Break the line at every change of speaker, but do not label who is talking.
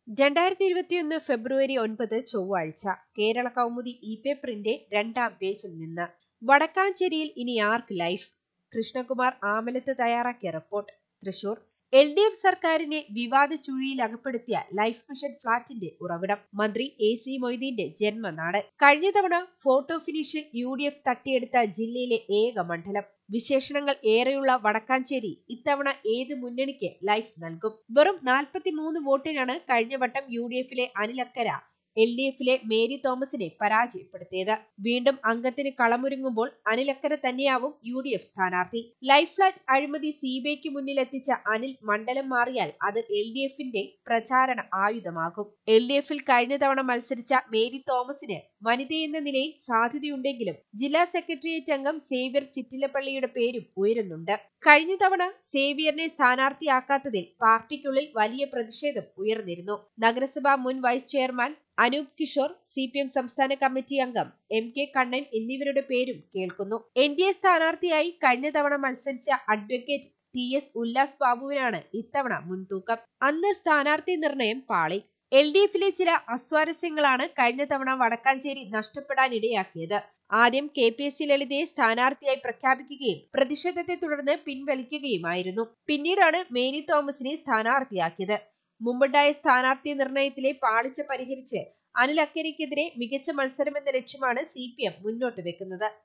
രണ്ടായിരത്തി ഇരുപത്തിയൊന്ന് ഫെബ്രുവരി ഒൻപത് ചൊവ്വാഴ്ച കേരള കൗമുദി ഇ പേപ്പറിന്റെ രണ്ടാം പേജിൽ നിന്ന് വടക്കാഞ്ചേരിയിൽ ഇനി ആർക്ക് ലൈഫ് കൃഷ്ണകുമാർ ആമലത്ത് തയ്യാറാക്കിയ report Thrissur L D F സർക്കാരിനെ വിവാദ ചുഴിയിൽ അകപ്പെടുത്തിയ ലൈഫ് മിഷൻ ഫ്ളാറ്റിന്റെ ഉറവിടം മന്ത്രി എ സി മൊയ്തീന്റെ ജന്മനാട് കഴിഞ്ഞ തവണ photo finish U D F തട്ടിയെടുത്ത ജില്ലയിലെ ഏക മണ്ഡലം വിശേഷണങ്ങൾ ഏറെയുള്ള വടക്കാഞ്ചേരി ഇത്തവണ ഏത് മുന്നണിക്ക് ലൈഫ് നൽകും വെറും നാൽപ്പത്തിമൂന്ന് വോട്ടിനാണ് കഴിഞ്ഞ വട്ടം യു ഡി എഫിലെ അനിലക്കര എൽ ഡി എഫിലെ മേരി തോമസിനെ പരാജയപ്പെടുത്തിയത് വീണ്ടും അംഗത്തിന് കളമൊരുങ്ങുമ്പോൾ അനിലക്കര തന്നെയാവും യു ഡി എഫ് സ്ഥാനാർത്ഥി ലൈഫ് ഫ്ലാറ്റ് അഴിമതി സിബിഐക്ക് മുന്നിലെത്തിച്ച അനിൽ മണ്ഡലം മാറിയാൽ അത് എൽ ഡി എഫിന്റെ പ്രചാരണ ആയുധമാകും എൽ ഡി എഫിൽ കഴിഞ്ഞ തവണ മത്സരിച്ച മേരി തോമസിന് വനിതയെന്ന നിലയിൽ സാധ്യതയുണ്ടെങ്കിലും ജില്ലാ സെക്രട്ടേറിയറ്റ് അംഗം സേവ്യർ ചിറ്റിലപ്പള്ളിയുടെ പേരും ഉയരുന്നുണ്ട് കഴിഞ്ഞ തവണ സേവ്യറിനെ സ്ഥാനാർത്ഥിയാക്കാത്തതിൽ പാർട്ടിക്കുള്ളിൽ വലിയ പ്രതിഷേധം ഉയർന്നിരുന്നു നഗരസഭാ മുൻ vice chairman Anoop Kishore C P M സംസ്ഥാന കമ്മിറ്റി അംഗം എം കെ കണ്ണൻ എന്നിവരുടെ പേരും കേൾക്കുന്നു എൻ ഡി എ സ്ഥാനാർത്ഥിയായി കഴിഞ്ഞ തവണ മത്സരിച്ച അഡ്വക്കേറ്റ് ടി എസ് ഉല്ലാസ് ബാബുവിനാണ് ഇത്തവണ മുൻതൂക്കം അന്ന് സ്ഥാനാർത്ഥി നിർണയം പാളി എൽ ഡി എഫിലെ ചില അസ്വാരസ്യങ്ങളാണ് കഴിഞ്ഞ തവണ വടക്കാഞ്ചേരി നഷ്ടപ്പെടാനിടയാക്കിയത് ആദ്യം കെ പി എസ് സി ലളിതയെ സ്ഥാനാർത്ഥിയായി പ്രഖ്യാപിക്കുകയും പ്രതിഷേധത്തെ തുടർന്ന് പിൻവലിക്കുകയുമായിരുന്നു പിന്നീടാണ് മേരി തോമസിനെ സ്ഥാനാർത്ഥിയാക്കിയത് മുമ്പുണ്ടായ സ്ഥാനാർത്ഥി നിർണയത്തിലെ പാളിച്ച പരിഹരിച്ച് അനിൽ അക്കരയ്ക്കെതിരെ മികച്ച മത്സരമെന്ന ലക്ഷ്യമാണ് സി പി എം മുന്നോട്ട് വെക്കുന്നത്